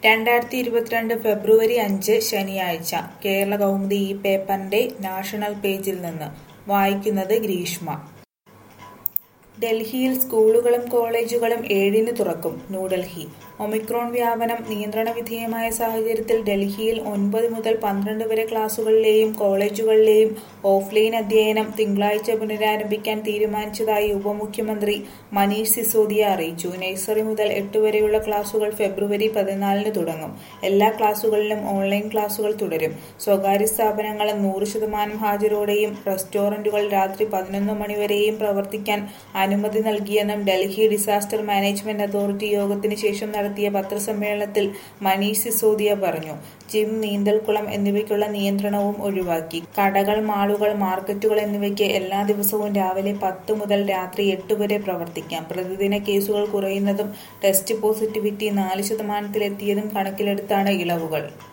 രണ്ടായിരത്തി ഇരുപത്തിരണ്ട് ഫെബ്രുവരി അഞ്ച് ശനിയാഴ്ച കേരള കൗമുദി ഈ പേപ്പറിന്റെ നാഷണൽ പേജിൽ നിന്ന് വായിക്കുന്നത് ഗ്രീഷ്മ ഡൽഹിയിൽ സ്കൂളുകളും കോളേജുകളും ഏഴിന് തുറക്കും ന്യൂഡൽഹി ഒമിക്രോൺ വ്യാപനം നിയന്ത്രണ വിധേയമായ സാഹചര്യത്തിൽ ഡൽഹിയിൽ ഒൻപത് മുതൽ പന്ത്രണ്ട് വരെ ക്ലാസുകളിലെയും കോളേജുകളിലെയും ഓഫ്ലൈൻ അധ്യയനം തിങ്കളാഴ്ച പുനരാരംഭിക്കാൻ തീരുമാനിച്ചതായി ഉപമുഖ്യമന്ത്രി മനീഷ് സിസോദിയ അറിയിച്ചു നഴ്സറി മുതൽ എട്ട് വരെയുള്ള ക്ലാസുകൾ ഫെബ്രുവരി പതിനാലിന് തുടങ്ങും എല്ലാ ക്ലാസുകളിലും ഓൺലൈൻ ക്ലാസുകൾ തുടരും സ്വകാര്യ സ്ഥാപനങ്ങൾ നൂറ് ശതമാനം ഹാജരോടെയും റെസ്റ്റോറന്റുകൾ രാത്രി പതിനൊന്ന് മണിവരെയും പ്രവർത്തിക്കാൻ അനുമതി നൽകിയെന്നും ഡൽഹി ഡിസാസ്റ്റർ മാനേജ്മെന്റ് അതോറിറ്റി യോഗത്തിന് ശേഷം നടത്തിയ പത്രസമ്മേളനത്തിൽ മനീഷ് സിസോദിയ പറഞ്ഞു ജിം നീന്തൽക്കുളം എന്നിവയ്ക്കുള്ള നിയന്ത്രണവും ഒഴിവാക്കി കടകൾ മാളുകൾ മാർക്കറ്റുകൾ എന്നിവയ്ക്ക് എല്ലാ ദിവസവും രാവിലെ പത്ത് മുതൽ രാത്രി എട്ട് വരെ പ്രവർത്തിക്കാം പ്രതിദിന കേസുകൾ കുറയുന്നതും ടെസ്റ്റ് പോസിറ്റിവിറ്റി നാല് ശതമാനത്തിലെത്തിയതും കണക്കിലെടുത്താണ് ഇളവുകൾ